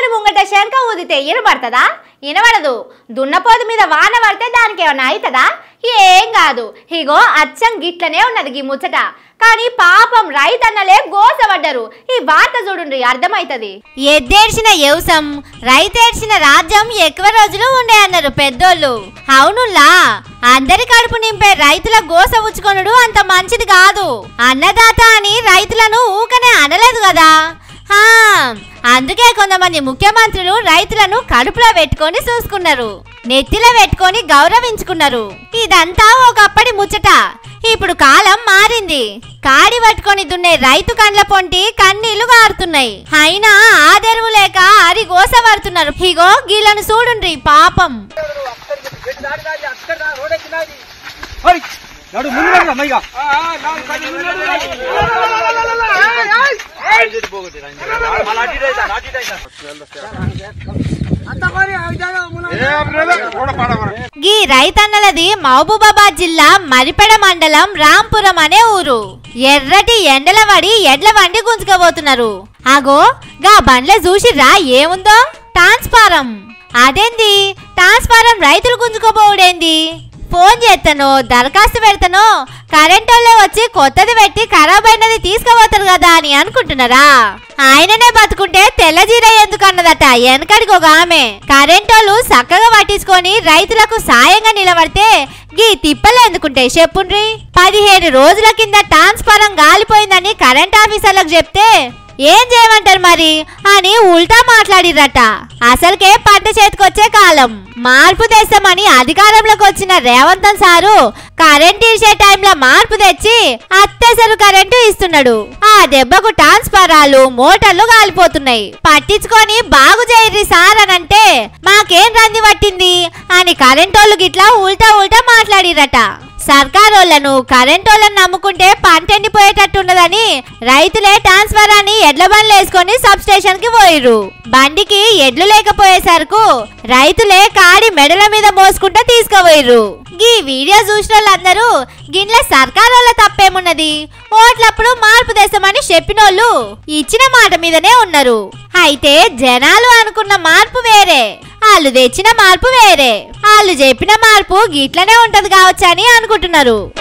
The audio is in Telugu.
ముంగట శంఖ ఊదితే ఇనబడుతుందా ఇనబడదు దున్నపోతు మీద వాన పడితే దానికి ఏమన్నా అవుతుందా ఏం కాదు ఇగో అచ్చం గిట్లనే ఉన్నది గీ ముచ్చట కానీ పాపం రైతన్నలే గోసపడ్డరు ఈ వార్త చూడండి అర్థమైతది ఎద్దేడ్చిన యవసం రైతేడ్చిన రాజ్యం ఎక్కువ రోజులు ఉండే అన్నారు పెద్దోళ్ళు అవునులా అందరి కడుపు నింపే రైతుల గోస ఉచ్చుకొనుడు అంత మంచిది కాదు అన్నదాత అని రైతులను ఊకనే అనలేదు కదా హా, అందుకే కొంతమంది ముఖ్యమంత్రులు రైతులను కడుపులో పెట్టుకొని చూసుకున్నారు నెత్తిలో పెట్టుకొని గౌరవించుకున్నారు ఇదంతా ఒకప్పటి ముచ్చట ఇప్పుడు కాలం మారింది కాడి పట్టుకొని దున్నే రైతు కండ్ల పొంటి కన్నీళ్లు గారుతున్నాయి అయినా ఆదరువు లేక అరి గోస పడుతున్నారు ఇగో గీలను చూడుండ్రి పాపం హరి నడు ముందు నడు అమ్మయ్య గీ రైతన్నలది మహబూబాబాద్ జిల్లా మరిపెడ మండలం రాంపురం అనే ఊరు ఎర్రటి ఎండల పడి ఎడ్ల బండి గుంజుకోబోతున్నారు అగో గా బండ్ల చూసిర్రా ఏముందో ట్రాన్స్ఫారం అదేంది ట్రాన్స్ఫారం రైతులు గుంజుకోబోవుడేంది ఫోన్ చేస్తానో దరఖాస్తు పెడతానో కరెంట్ వాళ్ళే వచ్చి కొత్తది పెట్టి ఖరాబ్ అయినది తీసుకుపోతారు కదా అని అనుకుంటున్నారా ఆయననే బతుకుంటే తెల్లజీర ఎందుకు అన్నదట వెనకడికి ఒక ఆమె కరెంట్ వాళ్ళు చక్కగా పట్టించుకొని రైతులకు సాయంగా నిలబడితే గీ తిప్పలు ఎందుకుంటాయి చెప్పుండ్రి పదిహేడు రోజుల కింద ట్రాన్స్ఫారం గాలిపోయిందని కరెంట్ ఆఫీసర్లకు చెప్తే ఏం చేయమంటారు మరి అని ఉల్టా మాట్లాడిరట అసలుకే పంట చేతికొచ్చే కాలం మార్పు తెస్తామని అధికారంలోకి వచ్చిన రేవంతన్ సారు కరెంట్ ఇచ్చే టైంలో మార్పు తెచ్చి అత్యవసర కరెంటు ఇస్తున్నాడు ఆ దెబ్బకు ట్రాన్స్ఫారాలు మోటార్లు కాలిపోతున్నాయి పట్టించుకొని బాగు చేయరి సార్ అని అంటే మాకేం రంది పట్టింది అని కరెంటోళ్ళు గిట్లా ఉల్టా ఉల్టా మాట్లాడిరట సర్కారోళ్లను కరెంటోళ్లను నమ్ముకుంటే పంట ఎండిపోయేటట్టున్నదని రైతులే ట్రాన్స్ఫర్ అని ఎడ్ల బండ్లు వేసుకొని సబ్ స్టేషన్ కి పోయిర్రు బండికి ఎడ్లు లేకపోయేసరికి రైతులే కాడి మెడల మీద మోసుకుంటా తీసుకుపోయిర్రు ఈ వీడియో చూసిన వాళ్ళందరూ గిట్ల సర్కారోళ్ళ తప్పేమున్నది ఓట్లప్పుడు మార్పు తెస్తామని చెప్పినోళ్ళు ఇచ్చిన మాట మీదనే ఉన్నారు అయితే జనాలు అనుకున్న మార్పు వేరే వాళ్ళు తెచ్చిన మార్పు వేరే వాళ్ళు చెప్పిన మార్పు గిట్లనే ఉంటది కావచ్చని అనుకుంటున్నారు